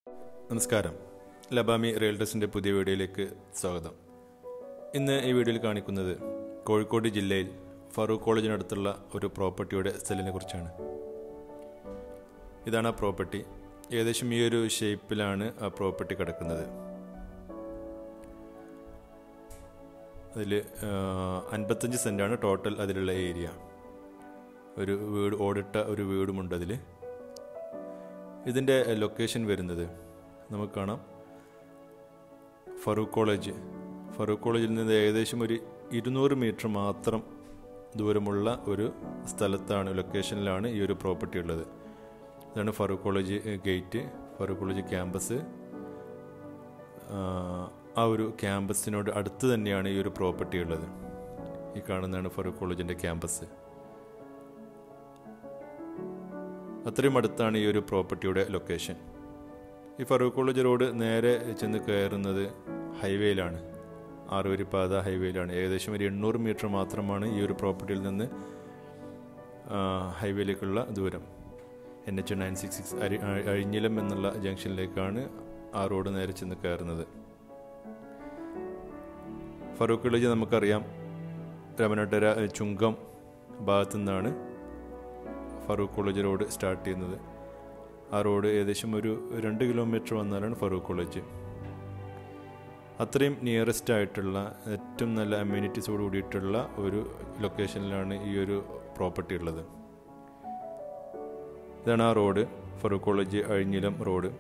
നമസ്കാരം ലബാമി റിയൽറ്റസിൻ്റെ പുതിയ വീഡിയോയിലേക്ക് സ്വാഗതം ഇന്ന് ഈ വീഡിയോയിൽ കാണിക്കുന്നത് കോഴിക്കോട് ജില്ലയിൽ ഫറൂഖ് കോളേജിനടുത്തുള്ള ഒരു പ്രോപ്പർട്ടിയുടെ സെല്ലിനെ കുറിച്ചാണ് ഇതാണ് ആ പ്രോപ്പർട്ടി ഏകദേശം ഈ ഒരു ഷേപ്പിലാണ് ആ പ്രോപ്പർട്ടി കിടക്കുന്നത് അതിൽ അൻപത്തഞ്ച് സെൻറ്റാണ് ടോട്ടൽ അതിലുള്ള ഏരിയ ഒരു വീട് ഓടിട്ട ഒരു വീടുമുണ്ട് അതിൽ ഇതിൻ്റെ ലൊക്കേഷൻ വരുന്നത് നമുക്ക് കാണാം ഫറൂഖ് കോളേജ് ഫറൂഖ് കോളേജിൽ നിന്ന് ഏകദേശം ഒരു ഇരുന്നൂറ് മീറ്റർ മാത്രം ദൂരമുള്ള ഒരു സ്ഥലത്താണ് ലൊക്കേഷനിലാണ് ഈ ഒരു പ്രോപ്പർട്ടി ഉള്ളത് ഇതാണ് Farook college gate Farook college campus ആ ഒരു ക്യാമ്പസിനോട് അടുത്ത് തന്നെയാണ് ഈ ഒരു പ്രോപ്പർട്ടി ഉള്ളത് ഈ കാണുന്നതാണ് ഫറൂഖ് കോളേജിൻ്റെ ക്യാമ്പസ് അത്രയും അടുത്താണ് ഈ ഒരു പ്രോപ്പർട്ടിയുടെ ലൊക്കേഷൻ ഈ ഫറൂഖ് കോളേജ് റോഡ് നേരെ ചെന്ന് കയറുന്നത് ഹൈവേയിലാണ് ആറുവരിപ്പാത ഹൈവേയിലാണ് ഏകദേശം ഒരു എണ്ണൂറ് മീറ്റർ മാത്രമാണ് ഈ ഒരു പ്രോപ്പർട്ടിയിൽ നിന്ന് ഹൈവേയിലേക്കുള്ള ദൂരം N H nine six six അരി അഴിഞ്ഞിലം എന്നുള്ള ജംഗ്ഷനിലേക്കാണ് ആ റോഡ് നേരെ ചെന്ന് കയറുന്നത് ഫറൂഖ് കോളേജ് നമുക്കറിയാം രമനട്ടര ചുങ്കം ഭാഗത്തു നിന്നാണ് ഫറൂഖ് കോളേജ് റോഡ് സ്റ്റാർട്ട് ചെയ്യുന്നത് ആ റോഡ് ഏകദേശം ഒരു രണ്ട് കിലോമീറ്റർ വന്നാലാണ് ഫറൂഖ് കോളേജ് അത്രയും നിയറസ്റ്റ് ആയിട്ടുള്ള ഏറ്റവും നല്ല അമ്യൂണിറ്റീസോട് കൂടിയിട്ടുള്ള ഒരു ലൊക്കേഷനിലാണ് ഈ ഒരു പ്രോപ്പർട്ടി ഉള്ളത് ഇതാണ് ആ road Farook college Azhinjilam road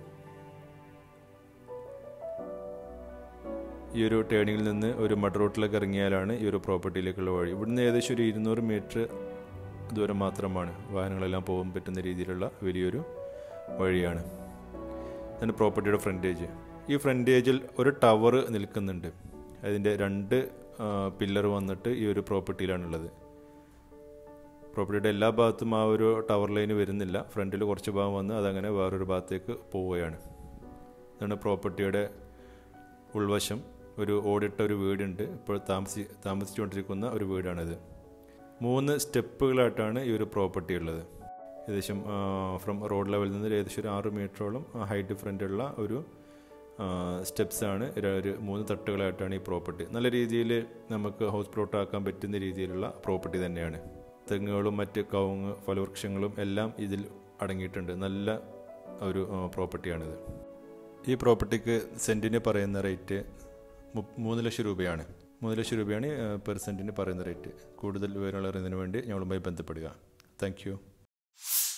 ഈ ഒരു ടേണിങ്ങിൽ നിന്ന് ഒരു മഡ് റോട്ടിലേക്ക് ഇറങ്ങിയാലാണ് ഈ ഒരു പ്രോപ്പർട്ടിയിലേക്കുള്ള വഴി ഇവിടുന്ന് ഏകദേശം ഒരു ഇരുന്നൂറ് മീറ്റർ ദൂരം മാത്രമാണ് വാഹനങ്ങളെല്ലാം പോകാൻ പറ്റുന്ന രീതിയിലുള്ള വലിയൊരു വഴിയാണ് ഇതാണ് പ്രോപ്പർട്ടിയുടെ ഫ്രണ്ടേജ് ഈ ഫ്രണ്ടേജിൽ ഒരു ടവർ നിൽക്കുന്നുണ്ട് അതിൻ്റെ രണ്ട് പില്ലർ വന്നിട്ട് ഈ ഒരു പ്രോപ്പർട്ടിയിലാണുള്ളത് പ്രോപ്പർട്ടിയുടെ എല്ലാ ഭാഗത്തും ആ ഒരു ടവർ ലൈന് വരുന്നില്ല ഫ്രണ്ടിൽ കുറച്ച് ഭാഗം വന്ന് അതങ്ങനെ വേറൊരു ഭാഗത്തേക്ക് പോവുകയാണ് ഇതാണ് പ്രോപ്പർട്ടിയുടെ ഉൾവശം ഒരു ഓടിട്ട ഒരു വീടുണ്ട് ഇപ്പോൾ താമസി താമസിച്ചുകൊണ്ടിരിക്കുന്ന ഒരു വീടാണിത് മൂന്ന് സ്റ്റെപ്പുകളായിട്ടാണ് ഈ ഒരു പ്രോപ്പർട്ടി ഉള്ളത് ഏകദേശം ഫ്രം റോഡ് ലെവലിൽ നിന്ന് ഏകദേശം ഒരു ആറ് മീറ്ററോളം ഹൈറ്റ് ഡിഫറൻ്റ് ഒരു സ്റ്റെപ്സ് ആണ് ഒരു മൂന്ന് തട്ടുകളായിട്ടാണ് ഈ പ്രോപ്പർട്ടി നല്ല രീതിയിൽ നമുക്ക് ഹൗസ് പ്ലോട്ട് ആക്കാൻ പറ്റുന്ന രീതിയിലുള്ള പ്രോപ്പർട്ടി തന്നെയാണ് തെങ്ങുകളും മറ്റ് കവുങ്ങ് ഫലവൃക്ഷങ്ങളും എല്ലാം ഇതിൽ അടങ്ങിയിട്ടുണ്ട് നല്ല ഒരു പ്രോപ്പർട്ടിയാണിത് ഈ പ്രോപ്പർട്ടിക്ക് സെൻറ്റിന് പറയുന്ന റേറ്റ് മൂന്ന് ലക്ഷം രൂപയാണ് മൂന്ന് ലക്ഷം രൂപയാണ് പെർ സെൻറ്റിന് പറയുന്ന റേറ്റ് കൂടുതൽ വിവരങ്ങൾ അറിയുന്നതിന് വേണ്ടി ഞങ്ങളുമായി ബന്ധപ്പെടുക താങ്ക്